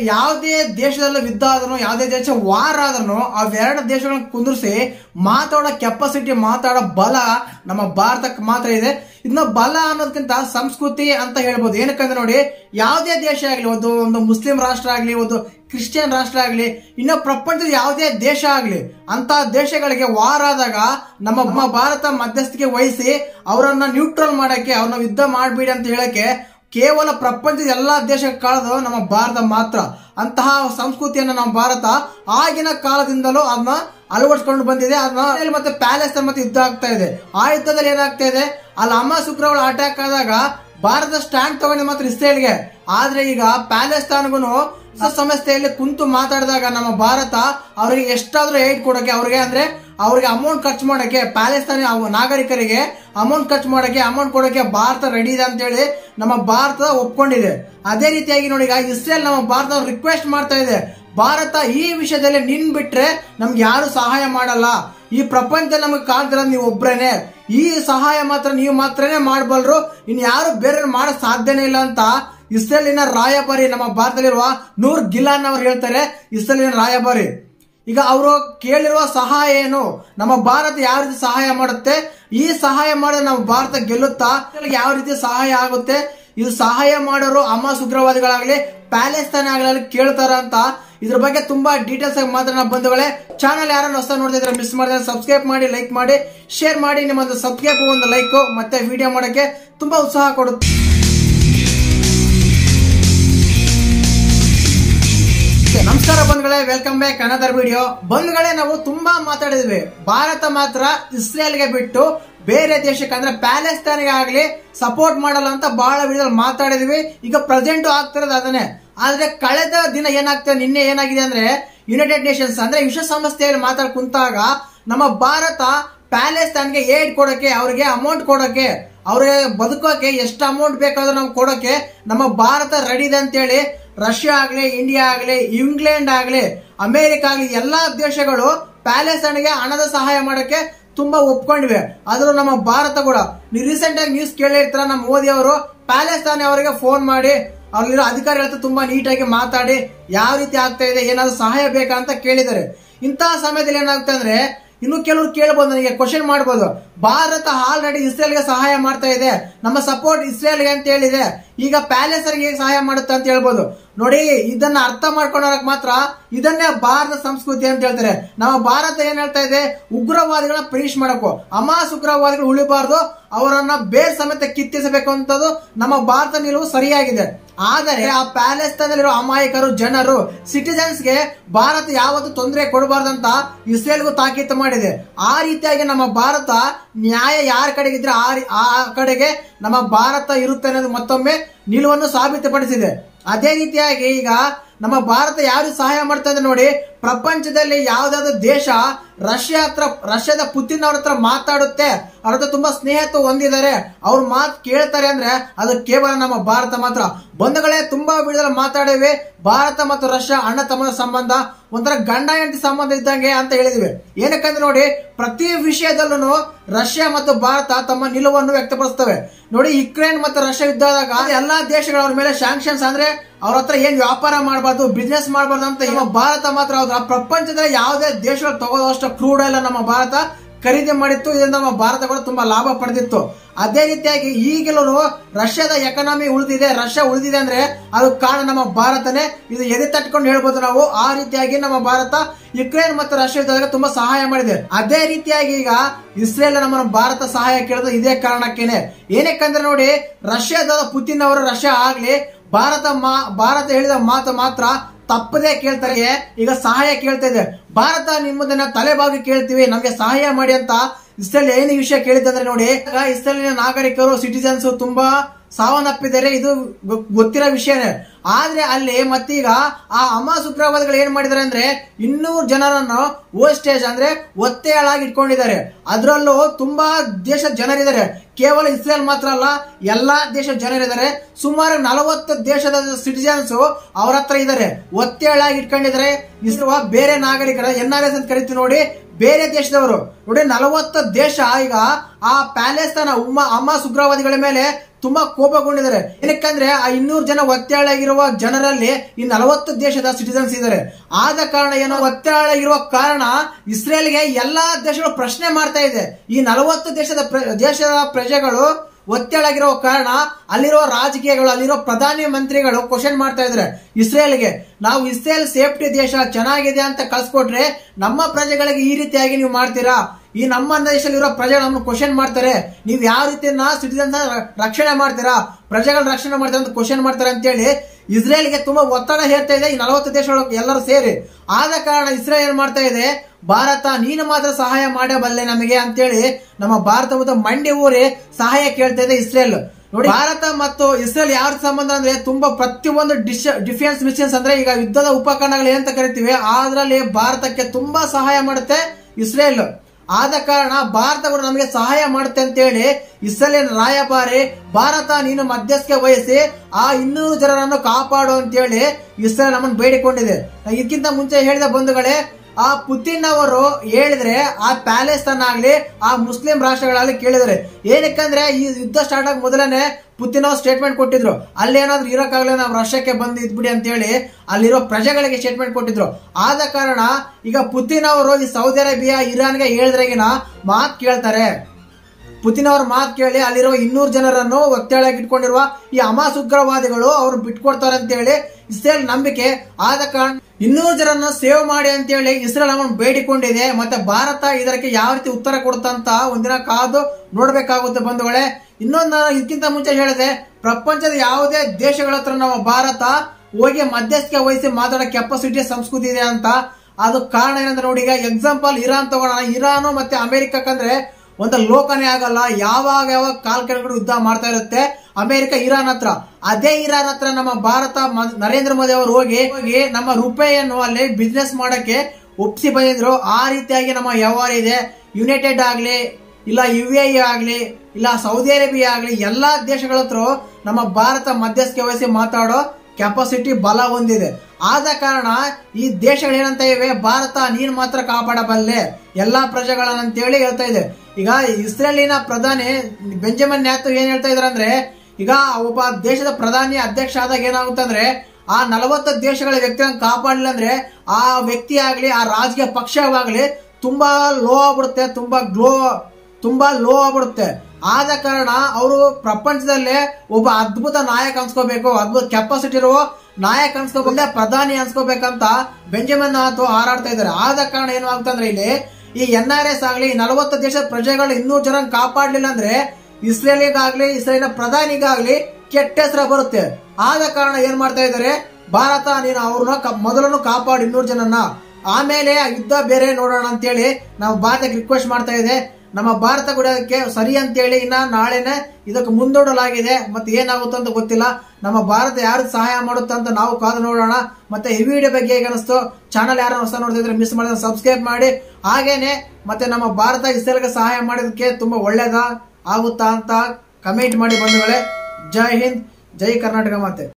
ಯಾವುದೇ ದೇಶದಲ್ಲಿ ಯುದ್ಧ ಆದ್ರೂ ಯಾವುದೇ ದೇಶ ವಾರ ಆದ್ರೂ ಅವೆರಡು ದೇಶಗಳನ್ನ ಕುಂದಿರಿಸಿ ಮಾತಾಡೋ ಕೆಪಾಸಿಟಿ ಮಾತಾಡೋ ಬಲ ನಮ್ಮ ಭಾರತಕ್ಕೆ ಮಾತ್ರ ಇದೆ ಇನ್ನು ಬಲ ಅನ್ನೋದಕ್ಕಿಂತ ಸಂಸ್ಕೃತಿ ಅಂತ ಹೇಳ್ಬೋದು ಏನಕ್ಕಂದ್ರೆ ನೋಡಿ ಯಾವುದೇ ದೇಶ ಆಗಲಿ ಒಂದು ಒಂದು ಮುಸ್ಲಿಂ ರಾಷ್ಟ್ರ ಆಗಲಿ ಒಂದು ಕ್ರಿಶ್ಚಿಯನ್ ರಾಷ್ಟ್ರ ಆಗಲಿ ಇನ್ನು ಪ್ರಪಂಚದ ಯಾವುದೇ ದೇಶ ಆಗಲಿ ಅಂತ ದೇಶಗಳಿಗೆ ವಾರ ಆದಾಗ ನಮ್ಮ ನಮ್ಮ ಭಾರತ ಮಧ್ಯಸ್ಥಿಕೆ ವಹಿಸಿ ಅವರನ್ನ ನ್ಯೂಟ್ರಲ್ ಮಾಡಕ್ಕೆ ಅವ್ರನ್ನ ಯುದ್ಧ ಮಾಡಬೇಡಿ ಅಂತ ಹೇಳಕ್ಕೆ ಕೇವಲ ಪ್ರಪಂಚದ ಎಲ್ಲಾ ದೇಶಕ್ಕೆ ಕಳೆದು ನಮ್ಮ ಭಾರತ ಮಾತ್ರ ಅಂತಹ ಸಂಸ್ಕೃತಿಯನ್ನ ನಮ್ಮ ಭಾರತ ಆಗಿನ ಕಾಲದಿಂದಲೂ ಅದನ್ನ ಅಳವಡಿಸ್ಕೊಂಡು ಬಂದಿದೆ ಅದನ್ನ ಮತ್ತೆ ಪ್ಯಾಲೆಸ್ತೇನ್ ಮತ್ತೆ ಯುದ್ಧ ಆಗ್ತಾ ಇದೆ ಆ ಯುದ್ಧದಲ್ಲಿ ಏನಾಗ್ತಾ ಇದೆ ಅಲ್ಲಿ ಅಮ್ಮ ಶುಕ್ರವಾರ ಅಟ್ಯಾಕ್ ಆದಾಗ ಭಾರತ ಸ್ಟ್ಯಾಂಡ್ ತಗೊಂಡು ಮಾತ್ರ ಇಸ್ರೇಲ್ಗೆ ಆದ್ರೆ ಈಗ ಪ್ಯಾಲೆಸ್ತಾನ್ಗೂ ಸಂಸ್ಥೆಯಲ್ಲಿ ಕುಂತು ಮಾತಾಡಿದಾಗ ನಮ್ಮ ಭಾರತ ಅವರಿಗೆ ಎಷ್ಟಾದ್ರೂ ಏಡ್ ಕೊಡೋಕೆ ಅವ್ರಿಗೆ ಅಂದ್ರೆ ಅವ್ರಿಗೆ ಅಮೌಂಟ್ ಖರ್ಚು ಮಾಡೋಕೆ ಪ್ಯಾಲೆಸ್ತಾನಿ ಅವ್- ನಾಗರಿಕರಿಗೆ ಅಮೌಂಟ್ ಖರ್ಚು ಮಾಡೋಕೆ ಅಮೌಂಟ್ ಕೊಡೋಕೆ ಭಾರತ ರೆಡಿ ಇದೆ ಅಂತೇಳಿ ನಮ್ಮ ಭಾರತ ಒಪ್ಕೊಂಡಿದೆ ಅದೇ ರೀತಿಯಾಗಿ ನೋಡಿ ಈಗ ಇಸ್ರೇಲ್ ನಮ್ಮ ಭಾರತ ರಿಕ್ವೆಸ್ಟ್ ಮಾಡ್ತಾ ಇದೆ ಭಾರತ ಈ ವಿಷಯದಲ್ಲಿ ನಿನ್ ಬಿಟ್ರೆ ನಮ್ಗೆ ಯಾರು ಸಹಾಯ ಮಾಡಲ್ಲ ಈ ಪ್ರಪಂಚ ನಮಗೆ ಕಾಣ್ತಿರೋದು ನೀವು ಒಬ್ರೇನೆ ಈ ಸಹಾಯ ಮಾತ್ರ ನೀವು ಮಾತ್ರನೇ ಮಾಡಬಲ್ರು ಇನ್ ಯಾರು ಬೇರೆ ಮಾಡಕ್ ಸಾಧ್ಯನೇ ಇಲ್ಲ ಅಂತ ಇಸ್ರೇಲಿನ ರಾಯಭಾರಿ ನಮ್ಮ ಭಾರತದಲ್ಲಿರುವ ನೂರ್ ಗಿಲಾನ್ ಅವ್ರು ಹೇಳ್ತಾರೆ ಇಸ್ರೇಲಿನ ರಾಯಭಾರಿ ಈಗ ಅವರು ಕೇಳಿರುವ ಸಹಾಯ ಏನು ನಮ್ಮ ಭಾರತ ಯಾವ ರೀತಿ ಸಹಾಯ ಮಾಡುತ್ತೆ ಈ ಸಹಾಯ ಮಾಡಿದ್ರೆ ನಮ್ಮ ಭಾರತ ಗೆಲ್ಲುತ್ತಾ ಯಾವ ರೀತಿ ಸಹಾಯ ಆಗುತ್ತೆ ಇದು ಸಹಾಯ ಮಾಡೋರು ಅಮ್ಮ ಉಗ್ರವಾದಿಗಳಾಗ್ಲಿ ಪ್ಯಾಲೆಸ್ತಾನ್ ಆಗಲಿ ಕೇಳ್ತಾರ ಅಂತ ಇದ್ರ ಬಗ್ಗೆ ತುಂಬಾ ಡೀಟೇಲ್ಸ್ ಆಗಿ ಮಾತ್ರ ನಾವು ಬಂಧುಗಳೇ ಚಾನಲ್ ಯಾರನ್ನ ಹೊಸ ನೋಡ್ತಿದ್ರೆ ಮಿಸ್ ಮಾಡಿದ್ರೆ ಸಬ್ಸ್ಕ್ರೈಬ್ ಮಾಡಿ ಲೈಕ್ ಮಾಡಿ ಶೇರ್ ಮಾಡಿ ನಿಮ್ಮೊಂದು ಸಬ್ಸ್ಕ್ರೈಬ್ ಒಂದು ಲೈಕ್ ಮತ್ತೆ ವಿಡಿಯೋ ಮಾಡಕ್ಕೆ ತುಂಬಾ ಉತ್ಸಾಹ ಕೊಡುತ್ತೆ ನಮಸ್ಕಾರ ಬಂಧುಗಳೇ ವೆಲ್ಕಮ್ ಬ್ಯಾಕ್ ಅನದರ್ ವಿಡಿಯೋ ಬಂಧುಗಳೇ ನಾವು ತುಂಬಾ ಮಾತಾಡಿದ್ವಿ ಭಾರತ ಮಾತ್ರ ಇಸ್ರೇಲ್ಗೆ ಬಿಟ್ಟು ಬೇರೆ ದೇಶಕ್ಕೆ ಅಂದ್ರೆ ಪ್ಯಾಲೆಸ್ತಾನ್ಗೆ ಆಗ್ಲಿ ಸಪೋರ್ಟ್ ಮಾಡಲ್ಲ ಅಂತ ಬಹಳ ವಿಡಿಯೋದಲ್ಲಿ ಮಾತಾಡಿದ್ವಿ ಈಗ ಪ್ರೆಸೆಂಟ್ ಆಗ್ತಿರೋದು ಅದನ್ನೇ ಆದ್ರೆ ಕಳೆದ ದಿನ ಏನಾಗ್ತದೆ ನಿನ್ನೆ ಏನಾಗಿದೆ ಅಂದ್ರೆ ಯುನೈಟೆಡ್ ನೇಷನ್ಸ್ ಅಂದ್ರೆ ವಿಶ್ವಸಂಸ್ಥೆಯಲ್ಲಿ ಮಾತಾಡ್ ಕುಂತಾಗ ನಮ್ಮ ಭಾರತ ಪ್ಯಾಲೆಸ್ತಾನ್ಗೆ ಏಡ್ ಕೊಡೋಕೆ ಅವ್ರಿಗೆ ಅಮೌಂಟ್ ಕೊಡೋಕೆ ಅವ್ರಿಗೆ ಬದುಕೋಕೆ ಎಷ್ಟು ಅಮೌಂಟ್ ಬೇಕಾದ್ರೂ ನಾವು ಕೊಡೋಕೆ ನಮ್ಮ ಭಾರತ ರೆಡಿ ಇದೆ ಅಂತೇಳಿ ರಷ್ಯಾ ಆಗ್ಲಿ ಇಂಡಿಯಾ ಆಗ್ಲಿ ಇಂಗ್ಲೆಂಡ್ ಆಗ್ಲಿ ಅಮೆರಿಕ ಆಗ್ಲಿ ಎಲ್ಲಾ ದೇಶಗಳು ಪ್ಯಾಲೆಸ್ತಾನ್ಗೆ ಹಣದ ಸಹಾಯ ಮಾಡಕ್ಕೆ ತುಂಬಾ ಒಪ್ಕೊಂಡಿವೆ ಆದ್ರೂ ನಮ್ಮ ಭಾರತ ಕೂಡ ನೀವು ರೀಸೆಂಟ್ ಆಗಿ ನ್ಯೂಸ್ ಕೇಳಿರ್ತಾರ ನಮ್ಮ ಮೋದಿ ಅವರು ಪ್ಯಾಲೆಸ್ತಾನ್ ಅವರಿಗೆ ಫೋನ್ ಮಾಡಿ ಅಲ್ಲಿರೋ ಅಧಿಕಾರಿಗಳ ಹತ್ರ ತುಂಬಾ ನೀಟಾಗಿ ಮಾತಾಡಿ ಯಾವ ರೀತಿ ಆಗ್ತಾ ಇದೆ ಏನಾದ್ರು ಸಹಾಯ ಬೇಕಾ ಅಂತ ಕೇಳಿದ್ದಾರೆ ಇಂತಹ ಸಮಯದಲ್ಲಿ ಏನಾಗುತ್ತೆ ಅಂದ್ರೆ ಇನ್ನು ಕೆಲವರು ಕೇಳಬಹುದು ನನಗೆ ಕ್ವಶನ್ ಮಾಡಬಹುದು ಭಾರತ ಆಲ್ರೆಡಿ ಇಸ್ರೇಲ್ಗೆ ಸಹಾಯ ಮಾಡ್ತಾ ಇದೆ ನಮ್ಮ ಸಪೋರ್ಟ್ ಇಸ್ರೇಲ್ಗೆ ಅಂತ ಹೇಳಿದೆ ಈಗ ಪ್ಯಾಲೆಸ್ಗೆ ಸಹಾಯ ಮಾಡುತ್ತೆ ಅಂತ ಹೇಳ್ಬೋದು ನೋಡಿ ಇದನ್ನ ಅರ್ಥ ಮಾಡ್ಕೊಳ್ಳೋರಕ್ ಮಾತ್ರ ಇದನ್ನೇ ಭಾರತ ಸಂಸ್ಕೃತಿ ಅಂತ ಹೇಳ್ತಾರೆ ನಮ್ಮ ಭಾರತ ಏನ್ ಹೇಳ್ತಾ ಇದೆ ಉಗ್ರವಾದಿಗಳನ್ನ ಪರೀಕ್ಷೆ ಮಾಡಬೇಕು ಅಮಾಸ್ ಉಗ್ರವಾದಿಗಳು ಉಳಿಬಾರ್ದು ಅವರನ್ನ ಬೇರ್ ಸಮೇತ ಕಿತ್ತಿಸಬೇಕು ಅಂತದ್ದು ನಮ್ಮ ಭಾರತ ನಿಲುವು ಸರಿಯಾಗಿದೆ ಆದರೆ ಆ ಪ್ಯಾಲೆಸ್ತಾನಲ್ಲಿರೋ ಅಮಾಯಕರು ಜನರು ಸಿಟಿಸನ್ಸ್ಗೆ ಭಾರತ ಯಾವತ್ತೂ ತೊಂದರೆ ಕೊಡಬಾರ್ದಂತ ಇಸ್ರೇಲ್ಗೂ ತಾಕೀತು ಮಾಡಿದೆ ಆ ರೀತಿಯಾಗಿ ನಮ್ಮ ಭಾರತ ನ್ಯಾಯ ಯಾರ ಕಡೆಗಿದ್ರೆ ಆ ರಿ- ಆ ಕಡೆಗೆ ನಮ್ಮ ಭಾರತ ಇರುತ್ತೆ ಅನ್ನೋದು ಮತ್ತೊಮ್ಮೆ ನಿಲುವನ್ನು ಸಾಬೀತುಪಡಿಸಿದೆ ಅದೇ ರೀತಿಯಾಗಿ ಈಗ ನಮ್ಮ ಭಾರತ ಯಾವ ರೀತಿ ಸಹಾಯ ಮಾಡ್ತಾ ಇದೆ ನೋಡಿ ಪ್ರಪಂಚದಲ್ಲಿ ಯಾವ್ದಾದ್ರು ದೇಶ ರಷ್ಯಾ ಹತ್ರ ರಷ್ಯಾದ ಪುತಿನ್ ಅವ್ರ ಹತ್ರ ಮಾತಾಡುತ್ತೆ ಅವ್ರ ಹತ್ರ ತುಂಬಾ ಸ್ನೇಹತ್ವ ಹೊಂದಿದ್ದಾರೆ ಅವ್ರ ಮಾತು ಕೇಳ್ತಾರೆ ಅಂದ್ರೆ ಅದು ಕೇವಲ ನಮ್ಮ ಭಾರತ ಮಾತ್ರ ಬಂಧುಗಳೇ ತುಂಬಾ ವಿಡಿಯೋದಲ್ಲಿ ಮಾತಾಡಿವೆ ಭಾರತ ಮತ್ತು ರಷ್ಯಾ ಅಣ್ಣ ತಮ್ಮನ ಸಂಬಂಧ ಒಂಥರ ಗಂಡ ಹೆಂಡತಿ ಸಂಬಂಧ ಇದ್ದಂಗೆ ಅಂತ ಹೇಳಿದ್ವಿ ಏನಕ್ಕಂದ್ರೆ ನೋಡಿ ಪ್ರತಿ ವಿಷಯದಲ್ಲೂ ರಷ್ಯಾ ಮತ್ತು ಭಾರತ ತಮ್ಮ ನಿಲುವನ್ನು ವ್ಯಕ್ತಪಡಿಸ್ತವೆ ನೋಡಿ ಯುಕ್ರೇನ್ ಮತ್ತು ರಷ್ಯಾ ಯುದ್ಧ ಆದಾಗ ಎಲ್ಲಾ ದೇಶಗಳ ಅವ್ರ ಮೇಲೆ ಶಾಂಕ್ಷನ್ಸ್ ಅಂದ್ರೆ ಅವ್ರ ಹತ್ರ ಏನ್ ವ್ಯಾಪಾರ ಮಾಡಬಾರ್ದು ಬಿಸ್ನೆಸ್ ಮಾಡಬಾರ್ದು ಅಂತ ನಮ್ಮ ಭಾರತ ಮಾತ್ರ ಹೌದು ಪ್ರಪಂಚದ ಯಾವುದೇ ದೇಶಗಳು ತಗೋದಷ್ಟು ಕ್ರೂಡ್ ಎಲ್ಲ ನಮ್ಮ ಭಾರತ ಖರೀದಿ ಮಾಡಿತ್ತು ಇದರಿಂದ ನಮ್ಮ ಭಾರತ ಕೂಡ ತುಂಬಾ ಲಾಭ ಪಡೆದಿತ್ತು ಅದೇ ರೀತಿಯಾಗಿ ಈಗಲೂ ರಷ್ಯಾದ ಎಕನಾಮಿ ಉಳಿದಿದೆ ರಷ್ಯಾ ಉಳಿದಿದೆ ಅಂದ್ರೆ ಅದು ಕಾರಣ ನಮ್ಮ ಭಾರತನೇ ಇದು ಎದೆ ತಟ್ಕೊಂಡು ಹೇಳ್ಬೋದು ನಾವು ಆ ರೀತಿಯಾಗಿ ನಮ್ಮ ಭಾರತ ಯುಕ್ರೇನ್ ಮತ್ತು ರಷ್ಯಾ ಯುದ್ಧದಾಗ ತುಂಬಾ ಸಹಾಯ ಮಾಡಿದೆ ಅದೇ ರೀತಿಯಾಗಿ ಈಗ ಇಸ್ರೇಲ್ ನಮ್ಮ ಭಾರತ ಸಹಾಯ ಕೇಳಿದ್ರು ಇದೇ ಕಾರಣಕ್ಕೇನೆ ಏನಕ್ಕಂದ್ರೆ ನೋಡಿ ರಷ್ಯಾದ ಪುತಿನ್ ಅವರು ರಷ್ಯಾ ಆಗ್ಲಿ ಭಾರತ ಮಾ ಭಾರತ ಹೇಳಿದ ಮಾತು ಮಾತ್ರ ತಪ್ಪದೇ ಕೇಳ್ತಾರೆ ಈಗ ಸಹಾಯ ಕೇಳ್ತಾ ಇದೆ ಭಾರತ ನಿಮ್ಮದನ್ನ ತಲೆಬಾಗಿ ಕೇಳ್ತೀವಿ ನಮ್ಗೆ ಸಹಾಯ ಮಾಡಿ ಅಂತ ಇಸ್ರೇಲ್ ಏನು ವಿಷಯ ಕೇಳಿದಂದ್ರೆ ನೋಡಿ ಈಗ ಇಸ್ರೇಲಿನ ನಾಗರಿಕರು ಸಿಟಿಸನ್ಸ್ ತುಂಬಾ ಸಾವನ್ನಪ್ಪಿದ್ದಾರೆ ಇದು ಗೊ- ಗೊತ್ತಿರೋ ವಿಷಯನೇ ಆದ್ರೆ ಅಲ್ಲಿ ಮತ್ತೀಗ ಆ ಹಮಾಸ್ ಉಗ್ರವಾದಿಗಳು ಏನ್ ಮಾಡಿದಾರೆ ಅಂದ್ರೆ ಇನ್ನೂರು ಜನರನ್ನು ಓಸ್ಟೇಜ್ ಅಂದ್ರೆ ಒತ್ತೆಯಾಳಾಗಿ ಇಟ್ಕೊಂಡಿದ್ದಾರೆ ಅದರಲ್ಲೂ ತುಂಬಾ ದೇಶದ ಜನರಿದ್ದಾರೆ ಕೇವಲ ಇಸ್ರೇಲ್ ಮಾತ್ರ ಅಲ್ಲ ಎಲ್ಲಾ ದೇಶದ ಜನರಿದ್ದಾರೆ ಸುಮಾರು ನಲವತ್ತು ದೇಶದ ಸಿಟಿಸನ್ಸ್ ಅವ್ರ ಹತ್ರ ಇದ್ದಾರೆ ಒತ್ತೆಯಾಳಾಗಿ ಇಟ್ಕೊಂಡಿದ್ದಾರೆ ಇಸ್ರೋ ಬೇರೆ ನಾಗರಿಕರ ಎನ್ ಆರ್ ಎಸ್ ಅಂತ ಕರಿತೀವಿ ನೋಡಿ ಬೇರೆ ದೇಶದವರು ನೋಡಿ ನಲವತ್ತು ದೇಶ ಈಗ ಆ ಪ್ಯಾಲೆಸ್ತಾನ ಉಮ್ಮ ಅಮ್ಮ ಉಗ್ರವಾದಿಗಳ ಮೇಲೆ ತುಂಬಾ ಕೋಪಗೊಂಡಿದ್ದಾರೆ ಏನಕ್ಕಂದ್ರೆ ಆ ಇನ್ನೂರು ಜನ ಒತ್ತೆಯಾಳಾಗಿರುವ ಜನರಲ್ಲಿ ಈ ನಲವತ್ತು ದೇಶದ ಸಿಟಿಸನ್ಸ್ ಇದ್ದಾರೆ ಆದ ಕಾರಣ ಏನೋ ಒತ್ತೆಯಾಳಾಗಿರುವ ಕಾರಣ ಇಸ್ರೇಲ್ಗೆ ಎಲ್ಲಾ ದೇಶಗಳು ಪ್ರಶ್ನೆ ಮಾಡ್ತಾ ಇದೆ ಈ ನಲವತ್ತು ದೇಶದ ಪ್ರ- ದೇಶದ ಪ್ರಜೆಗಳು ಒತ್ತಡಾಗಿರೋ ಕಾರಣ ಅಲ್ಲಿರೋ ರಾಜಕೀಯಗಳು ಅಲ್ಲಿರೋ ಪ್ರಧಾನಿ ಮಂತ್ರಿಗಳು ಕ್ವಶನ್ ಮಾಡ್ತಾ ಇದ್ದಾರೆ ಇಸ್ರೇಲ್ಗೆ ನಾವು ಇಸ್ರೇಲ್ ಸೇಫ್ಟಿ ದೇಶ ಚೆನ್ನಾಗಿದೆ ಅಂತ ಕಳ್ಸ್ಕೊಟ್ರೆ ನಮ್ಮ ಪ್ರಜೆಗಳಿಗೆ ಈ ರೀತಿಯಾಗಿ ನೀವು ಮಾಡ್ತೀರಾ ಈ ನಮ್ಮ ದೇಶದಲ್ಲಿರೋ ಪ್ರಜೆಗಳು ನಮ್ಮನ್ನು ಕ್ವಶನ್ ಮಾಡ್ತಾರೆ ನೀವು ಯಾವ ರೀತಿಯನ್ನ ಸಿಟಿಸನ್ಸ್ ರಕ್ಷಣೆ ಮಾಡ್ತೀರಾ ಪ್ರಜೆಗಳ ರಕ್ಷಣೆ ಮಾಡ್ತೀರಾ ಅಂತ ಕ್ವಶನ್ ಮಾಡ್ತಾರೆ ಅಂತೇಳಿ ಇಸ್ರೇಲ್ಗೆ ತುಂಬಾ ಒತ್ತಡ ಹೇರ್ತಾ ಇದೆ ಈ ನಲವತ್ತು ದೇಶಗಳು ಎಲ್ಲರೂ ಸೇರಿ ಆದ ಕಾರಣ ಇಸ್ರೇಲ್ ಏನ್ ಮಾಡ್ತಾ ಇದೆ ಭಾರತ ನೀನು ಮಾತ್ರ ಸಹಾಯ ಮಾಡಬಲ್ಲೆ ನಮಗೆ ಅಂತೇಳಿ ನಮ್ಮ ಭಾರತ ಮತ್ತು ಮಂಡಿ ಊರಿ ಸಹಾಯ ಕೇಳ್ತಾ ಇದೆ ಇಸ್ರೇಲ್ ನೋಡಿ ಭಾರತ ಮತ್ತು ಇಸ್ರೇಲ್ ಯಾವ ರೀತಿ ಸಂಬಂಧ ಅಂದ್ರೆ ತುಂಬಾ ಪ್ರತಿಯೊಂದು ಡಿಶ್ ಡಿಫೆನ್ಸ್ ಮಿಷನ್ಸ್ ಅಂದ್ರೆ ಈಗ ಯುದ್ಧದ ಉಪಕರಣಗಳು ಏನಂತ ಕರಿತೀವಿ ಅದರಲ್ಲಿ ಭಾರತಕ್ಕೆ ತುಂಬಾ ಸಹಾಯ ಮಾಡುತ್ತೆ ಇಸ್ರೇಲ್ ಆದ ಕಾರಣ ಭಾರತ ಕೂಡ ನಮಗೆ ಸಹಾಯ ಮಾಡುತ್ತೆ ಅಂತೇಳಿ ಇಸ್ರೇಲಿನ ರಾಯಭಾರಿ ಭಾರತ ನೀನು ಮಧ್ಯಸ್ಥಿಕೆ ವಹಿಸಿ ಆ ಇನ್ನೂರು ಜನರನ್ನು ಕಾಪಾಡು ಅಂತೇಳಿ ಇಸ್ರೇಲ್ ನಮ್ಮನ್ನು ಬೇಡಿಕೊಂಡಿದೆ ನಾನು ಇದಕ್ಕಿಂತ ಮುಂಚೆ ಹೇಳಿದ ಬಂಧುಗಳೇ ಆ ಪುತಿನ್ ಅವರು ಹೇಳಿದ್ರೆ ಆ ಪ್ಯಾಲೆಸ್ತನ್ ಆಗ್ಲಿ ಆ ಮುಸ್ಲಿಂ ರಾಷ್ಟ್ರಗಳಲ್ಲಿ ಕೇಳಿದ್ರೆ ಏನಕ್ಕಂದ್ರೆ ಈ ಯುದ್ಧ ಸ್ಟಾರ್ಟ್ ಆಗ ಮೊದಲನೇ ಪುತಿನ್ ಅವರು ಸ್ಟೇಟ್ಮೆಂಟ್ ಕೊಟ್ಟಿದ್ರು ಅಲ್ಲಿ ಏನಾದ್ರು ಇರೋಕ್ಕಾಗಲೇ ನಾವು ರಷ್ಯಾಕ್ಕೆ ಬಂದು ಇದ್ಬಿಡಿ ಅಂತ ಹೇಳಿ ಅಲ್ಲಿರೋ ಪ್ರಜೆಗಳಿಗೆ ಸ್ಟೇಟ್ಮೆಂಟ್ ಕೊಟ್ಟಿದ್ರು ಆದ ಕಾರಣ ಈಗ ಪುತಿನ್ ಅವರು ಈ ಸೌದಿ ಅರೇಬಿಯಾ ಇರಾನ್ಗೆ ಹೇಳಿದ್ರಾಗಿನ ಮಾತು ಕೇಳ್ತಾರೆ ಪುತಿನ್ ಅವ್ರ ಮಾತು ಕೇಳಿ ಅಲ್ಲಿರುವ ಇನ್ನೂರು ಜನರನ್ನು ಒತ್ತಡಕ್ಕೆ ಇಟ್ಕೊಂಡಿರುವ ಈ ಹಮಾಸ್ ಉಗ್ರವಾದಿಗಳು ಅವ್ರು ಬಿಟ್ಕೊಡ್ತಾರೆ ಅಂತ ಹೇಳಿ ಇಸ್ರೇಲ್ ನಂಬಿಕೆ ಆದ ಕಾರಣ ಇನ್ನೂರು ಜನರನ್ನು ಸೇವ್ ಮಾಡಿ ಅಂತ ಹೇಳಿ ಇಸ್ರೇಲ್ ಅವನು ಬೇಡಿಕೊಂಡಿದೆ ಮತ್ತೆ ಭಾರತ ಇದಕ್ಕೆ ಯಾವ ರೀತಿ ಉತ್ತರ ಕೊಡುತ್ತಂತ ಒಂದಿನ ಕಾದು ನೋಡ್ಬೇಕಾಗುತ್ತೆ ಬಂಧುಗಳೇ ಇನ್ನೊಂದು ನಾನು ಇದಕ್ಕಿಂತ ಮುಂಚೆ ಹೇಳಿದೆ ಪ್ರಪಂಚದ ಯಾವುದೇ ದೇಶಗಳ ಹತ್ರ ನಮ್ಮ ಭಾರತ ಹೋಗಿ ಮಧ್ಯಸ್ಥಿಕೆ ವಹಿಸಿ ಮಾತಾಡೋ ಕೆಪಾಸಿಟಿ ಸಂಸ್ಕೃತಿ ಇದೆ ಅಂತ ಅದು ಕಾರಣ ಏನಂದ್ರೆ ನೋಡಿ ಈಗ ಎಕ್ಸಾಂಪಲ್ ಇರಾನ್ ತಗೋಣ ಇರಾನು ಮತ್ತೆ ಅಮೆರಿಕಕ್ಕಂದ್ರೆ ಒಂದು ಲೋಕನೇ ಆಗಲ್ಲ ಯಾವಾಗ ಯಾವಾಗ ಕಾಲ್ ಕೆಳಗಡೆ ಯುದ್ಧ ಮಾಡ್ತಾ ಇರುತ್ತೆ ಅಮೆರಿಕ ಇರಾನ್ ಹತ್ರ ಅದೇ ಇರಾನ್ ಹತ್ರ ನಮ್ಮ ಭಾರತ ಮ- ನರೇಂದ್ರ ಮೋದಿ ಅವರು ಹೋಗಿ ಹೋಗಿ ನಮ್ಮ ರೂಪಾಯಿಯನ್ನು ಅಲ್ಲಿ ಬಿಸ್ನೆಸ್ ಮಾಡಕ್ಕೆ ಒಪ್ಸಿ ಬಂದಿದ್ರು ಆ ರೀತಿಯಾಗಿ ನಮ್ಮ ವ್ಯವಹಾರ ಇದೆ ಯುನೈಟೆಡ್ ಆಗ್ಲಿ ಇಲ್ಲ ಯು ಎ ಆಗ್ಲಿ ಇಲ್ಲ ಸೌದಿ ಅರೇಬಿಯಾ ಆಗ್ಲಿ ಎಲ್ಲಾ ದೇಶಗಳ ಹತ್ರ ನಮ್ಮ ಭಾರತ ಮಧ್ಯಸ್ಥಿಕೆ ವಹಿಸಿ ಮಾತಾಡೋ ಕೆಪಾಸಿಟಿ ಬಲ ಹೊಂದಿದೆ ಆದ ಕಾರಣ ಈ ದೇಶಗಳು ಏನಂತ ಇವೆ ಭಾರತ ನೀನು ಮಾತ್ರ ಕಾಪಾಡಬಲ್ಲೆ ಎಲ್ಲಾ ಪ್ರಜೆಗಳನ್ನ ಅಂತೇಳಿ ಹೇಳ್ತಾ ಇದೆ ಈಗ ಇಸ್ರೇಲಿನ ಪ್ರಧಾನಿ ಬೆಂಜಮಿನ್ ನ್ಯಾತು ಏನ್ ಹೇಳ್ತಾ ಇದಾರೆ ಅಂದ್ರೆ ಈಗ ಒಬ್ಬ ದೇಶದ ಪ್ರಧಾನಿ ಅಧ್ಯಕ್ಷ ಆದಾಗ ಏನಾಗುತ್ತೆ ಅಂದ್ರೆ ಆ ನಲವತ್ತು ದೇಶಗಳ ವ್ಯಕ್ತಿಗಳನ್ನ ಕಾಪಾಡಲಿಲ್ಲ ಅಂದ್ರೆ ಆ ವ್ಯಕ್ತಿ ಆಗ್ಲಿ ಆ ರಾಜಕೀಯ ಪಕ್ಷವಾಗ್ಲಿ ತುಂಬಾ ಲೋ ಆಗ್ಬಿಡುತ್ತೆ ತುಂಬಾ ಗ್ಲೋ ತುಂಬಾ ಲೋ ಆಗ್ಬಿಡುತ್ತೆ ಆದ ಕಾರಣ ಅವರು ಪ್ರಪಂಚದಲ್ಲೇ ಒಬ್ಬ ಅದ್ಭುತ ನಾಯಕ ಅನ್ಸ್ಕೋಬೇಕು ಅದ್ಭುತ ಕೆಪಾಸಿಟಿ ಇರುವ ನಾಯಕ ಅನ್ಸ್ಕೋಬೇಕು ಪ್ರಧಾನಿ ಅನ್ಸ್ಕೋಬೇಕಂತ ಬೆಂಜಮಿನ್ ನಾಥ್ ಹಾರಾಡ್ತಾ ಇದ್ದಾರೆ ಆದ ಕಾರಣ ಏನು ಆಗ್ತಂದ್ರೆ ಇಲ್ಲಿ ಈ ಎನ್ ಆರ್ ಎಸ್ ಆಗ್ಲಿ ನಲವತ್ತು ದೇಶದ ಪ್ರಜೆಗಳು ಇನ್ನೂರು ಜನ ಕಾಪಾಡ್ಲಿಲ್ಲ ಅಂದ್ರೆ ಇಸ್ರೇಲಿಗಾಗ್ಲಿ ಇಸ್ರೇಲಿನ ಪ್ರಧಾನಿಗಾಗ್ಲಿ ಕೆಟ್ಟ ಹೆಸರ ಬರುತ್ತೆ ಆದ ಕಾರಣ ಏನ್ ಮಾಡ್ತಾ ಇದ್ದಾರೆ ಭಾರತ ನೀನು ಅವ್ರನ್ನ ಕ- ಮೊದಲನ್ನು ಕಾಪಾಡು ಇನ್ನೂರು ಜನನ್ನ ಆಮೇಲೆ ಆ ಯುದ್ಧ ಬೇರೆ ನೋಡೋಣ ಅಂತೇಳಿ ನಾವು ಭಾರತಕ್ಕೆ ರಿಕ್ವೆಸ್ಟ್ ಮಾಡ್ತಾ ಇದೆ ನಮ್ಮ ಭಾರತ ಕೂಡ ಅದಕ್ಕೆ ಸರಿ ಅಂತೇಳಿ ಇನ್ನ ನಾಳೆನೆ ಇದಕ್ಕೆ ಮುಂದೂಡಲಾಗಿದೆ ಮತ್ತೆ ಏನಾಗುತ್ತೆ ಅಂತ ಗೊತ್ತಿಲ್ಲ ನಮ್ಮ ಭಾರತ ಯಾರು ಸಹಾಯ ಮಾಡುತ್ತೆ ಅಂತ ನಾವು ಕಾದು ನೋಡೋಣ ಮತ್ತೆ ಈ ವಿಡಿಯೋ ಬಗ್ಗೆ ಹೇಗೆ ಅನಿಸ್ತು ಚಾನಲ್ ಯಾರು ಹೊಸ ನೋಡ್ತಿದ್ರೆ ಮಿಸ್ ಮಾಡಿದ್ರೆ ಸಬ್ಸ್ಕ್ರೈಬ್ ಮಾಡಿ ಹಾಗೇನೆ ಮತ್ತೆ ನಮ್ಮ ಭಾರತ ಇಸ್ರೇಲ್ಗೆ ಸಹಾಯ ಮಾಡೋದಕ್ಕೆ ತುಂಬಾ ಒಳ್ಳೇದಾ ಆಗುತ್ತಾ ಅಂತ ಕಮೆಂಟ್ ಮಾಡಿ ಬಂಧುಗಳೇ ಜೈ ಹಿಂದ್ ಜೈ ಕರ್ನಾಟಕ ಮಾತೆ